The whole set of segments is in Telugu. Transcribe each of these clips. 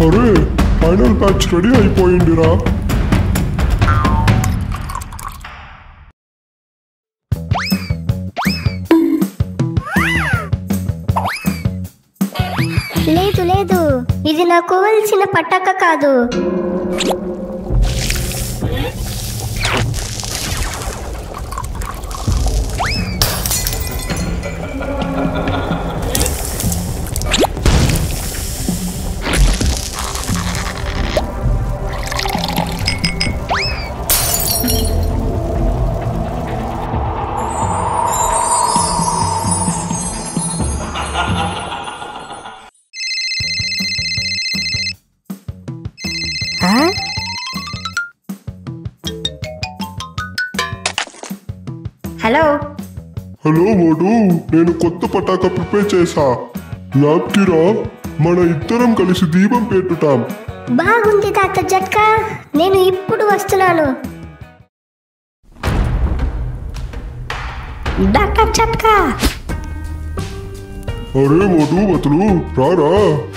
అరే ఫైనల్ బ్యాచ్ రెడీ అయిపోయిందిరా లేదు లేదు ఇది నాకు కోవలసిన పటాక కాదు ఆ? హలో హలో మోడు నేను కొత్త పటాక ప్రిపేర్ చేసా ల్యాబ్కి రా మన ఇద్దరం కలిసి దీపం పెట్టుటాం బాగుంది డాక్టర్ జట్కా నేను ఇప్పుడు వస్తున్నాను డాక్టర్ జట్కా అరే మోడు బతులు రారా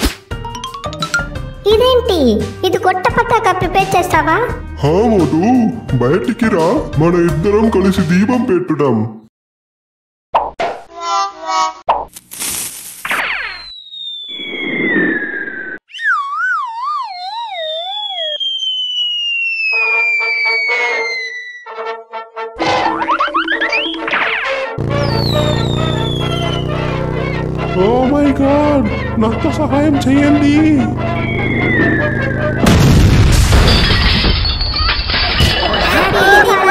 ఇదేంటి ఇది కొత్త పటాక ప్రిపేర్ చేస్తావా హా మోడు బయటికి రా మన ఇద్దరం కలిసి దీపం పెట్టుదాం ఓ మై గాడ్ నాకు సహాయం చేయండి అది